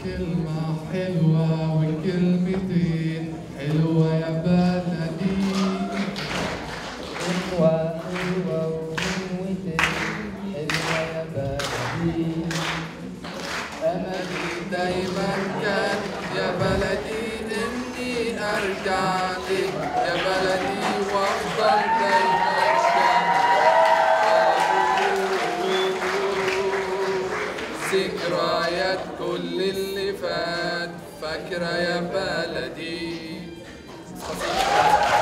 كلمة حلوة وكلمتين حلوة يا بلدي حلوة حلوة وغنوتين حلوة يا بلدي أملي دايما كان يا بلدي إني أرجع لك يا بلدي وأفضل دايما ذكريات كل اللي فات فاكرة يا بلدي